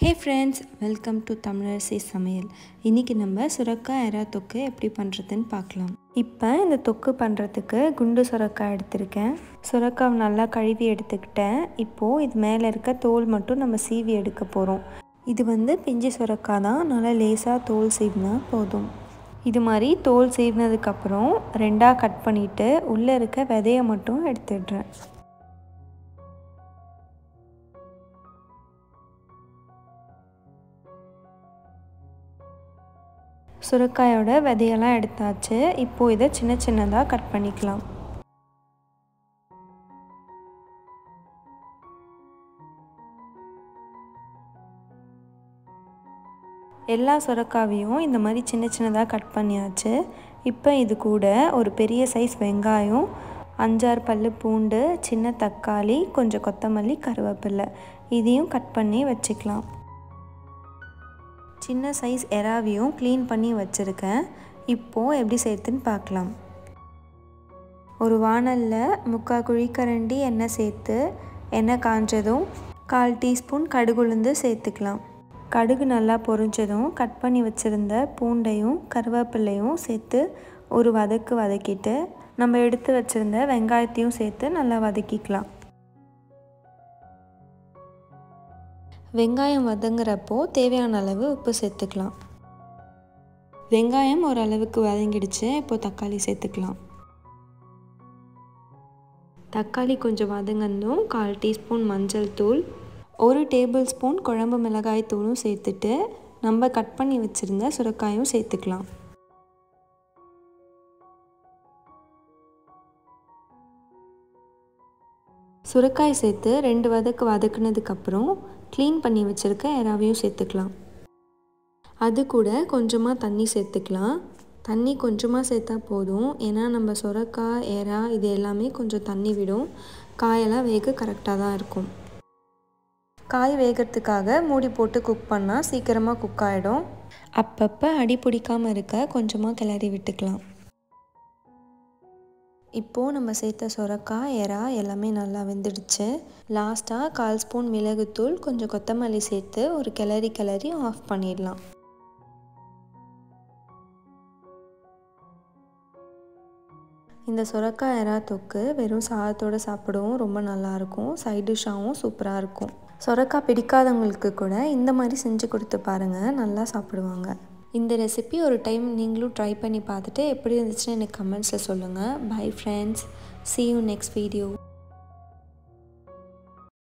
hey friends welcome to Tamizharasi Samayal இன்றைக்கி நம்ம சுரக்காய் எறா தொக்கு எப்படி பண்ணுறதுன்னு பார்க்கலாம் இப்போ இந்த தொக்கு பண்ணுறதுக்கு குண்டு சுரக்காய் எடுத்திருக்கேன் சுரக்காய் நல்லா கழுவி எடுத்துக்கிட்டேன் இப்போது இது மேலே இருக்க தோல் மட்டும் நம்ம சீவி எடுக்க போகிறோம் இது வந்து பிஞ்சு சுரக்காய் தான் நல்லா லேசாக தோல் சீவினா போதும் இது மாதிரி தோல் சீவினதுக்கப்புறம் ரெண்டாக கட் பண்ணிவிட்டு உள்ளே இருக்க விதையை மட்டும் எடுத்துடுறேன் சுரக்காயோட விதையெல்லாம் எடுத்தாச்சு இப்போது இதை சின்ன சின்னதாக கட் பண்ணிக்கலாம் எல்லா சுரக்காவையும் இந்த மாதிரி சின்ன சின்னதாக கட் பண்ணியாச்சு இப்போ இது கூட ஒரு பெரிய சைஸ் வெங்காயம் அஞ்சாறு பல் பூண்டு சின்ன தக்காளி கொஞ்சம் கொத்தமல்லி கருவேப்பில்லை இதையும் கட் பண்ணி வச்சுக்கலாம் சின்ன சைஸ் எறாவையும் க்ளீன் பண்ணி வச்சுருக்கேன் இப்போது எப்படி சேர்த்துன்னு பார்க்கலாம் ஒரு வானலில் முக்கால் குழிக்கரண்டி எண்ணெய் சேர்த்து எண்ணெய் காஞ்சதும் கால் டீஸ்பூன் கடுகுளுந்து சேர்த்துக்கலாம் கடுகு நல்லா பொரிஞ்சதும் கட் பண்ணி வச்சுருந்த பூண்டையும் கருவேப்பிலையும் சேர்த்து ஒரு வதக்கு வதக்கிட்டு நம்ம எடுத்து வச்சுருந்த வெங்காயத்தையும் சேர்த்து நல்லா வதக்கிக்கலாம் வெங்காயம் வதங்குறப்போ தேவையான அளவு உப்பு சேர்த்துக்கலாம் வெங்காயம் ஓரளவுக்கு வதங்கிடுச்சு இப்போ தக்காளி சேர்த்துக்கலாம் தக்காளி கொஞ்சம் வதங்கந்தும் கால் டீஸ்பூன் மஞ்சள் தூள் ஒரு டேபிள் ஸ்பூன் குழம்பு மிளகாய் தூளும் சேர்த்துட்டு நம்ம கட் பண்ணி வச்சுருந்த சுரக்காயும் சேர்த்துக்கலாம் சுரக்காய் சேர்த்து ரெண்டு வதக்கு வதக்குனதுக்கப்புறம் க்ளீன் பண்ணி வச்சுருக்க எறாவையும் சேர்த்துக்கலாம் அது கூட கொஞ்சமாக தண்ணி சேர்த்துக்கலாம் தண்ணி கொஞ்சமாக சேர்த்தா போதும் ஏன்னா நம்ம சுரக்காய் எறா இது எல்லாமே கொஞ்சம் தண்ணி விடும் காயெல்லாம் வேக கரெக்டாக தான் இருக்கும் காய் வேகிறதுக்காக மூடி போட்டு குக் பண்ணால் சீக்கிரமாக குக் ஆகிடும் அப்பப்போ அடி பிடிக்காமல் இருக்க கொஞ்சமாக கிளறி விட்டுக்கலாம் இப்போது நம்ம சேர்த்த சுரக்காய் எறா எல்லாமே நல்லா வெந்துடுச்சு லாஸ்ட்டாக கால் ஸ்பூன் மிளகுத்தூள் கொஞ்சம் கொத்தமல்லி சேர்த்து ஒரு கிளறி கிளறி ஆஃப் பண்ணிடலாம் இந்த சுரக்காய் எறா தொக்கு வெறும் சாதத்தோடு சாப்பிடவும் ரொம்ப நல்லாயிருக்கும் சைட் டிஷ்ஷாகவும் சூப்பராக இருக்கும் சுரக்காய் பிடிக்காதவங்களுக்கு கூட இந்த மாதிரி செஞ்சு கொடுத்து பாருங்கள் நல்லா சாப்பிடுவாங்க இந்த ரெசிபி ஒரு டைம் நீங்களும் ட்ரை பண்ணி பார்த்துட்டு எப்படி இருந்துச்சுன்னு எனக்கு கமெண்ட்ஸில் சொல்லுங்கள் bye friends see you next video